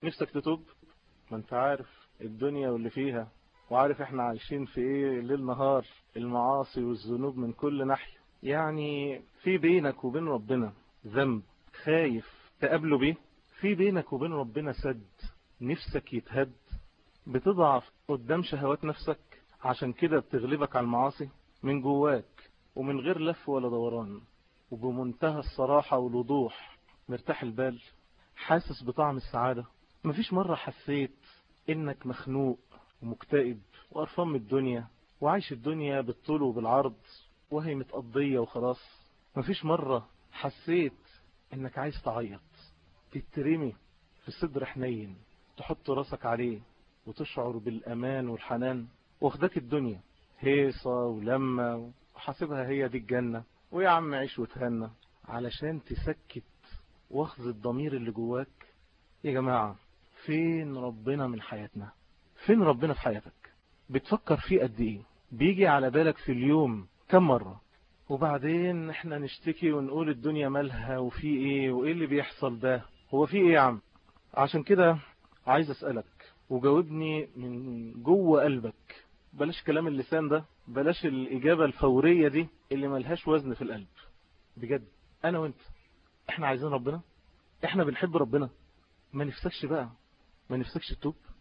نفسك تتوب ما انت عارف الدنيا واللي فيها وعارف احنا عايشين في ايه ليل نهار المعاصي والذنوب من كل ناحية يعني في بينك وبين ربنا ذنب خايف تقابله بيه في بينك وبين ربنا سد نفسك يتهد بتضعف قدام شهوات نفسك عشان كده بتغلبك على المعاصي من جواك ومن غير لف ولا دوران وبمنتهى الصراحة والوضوح مرتاح البال حاسس بطعم السعادة مفيش مرة حسيت انك مخنوق ومكتئب وقرفان من الدنيا وعايش الدنيا بالطول وبالعرض وهي متقضية وخلاص مفيش مرة حسيت انك عايز تعيط تترمي في صدر حنين تحط راسك عليه وتشعر بالأمان والحنان واخدك الدنيا هيصة ولما وحاسبها هي دي الجنة ويا عم عيش وتهنى علشان تسكت واخذ الضمير اللي جواك يا جماعة فين ربنا من حياتنا فين ربنا في حياتك بتفكر فيه قد ايه بيجي على بالك في اليوم كم مرة وبعدين احنا نشتكي ونقول الدنيا مالها وفي ايه وايه اللي بيحصل ده هو في ايه يا عم عشان كده عايز اسألك وجاوبني من جوه قلبك بلاش كلام اللسان ده بلاش الإجابة الفورية دي اللي ملهاش وزن في القلب بجد أنا وانت احنا عايزين ربنا احنا بنحب ربنا ما نفسكش بقى ما نفسكش تتوب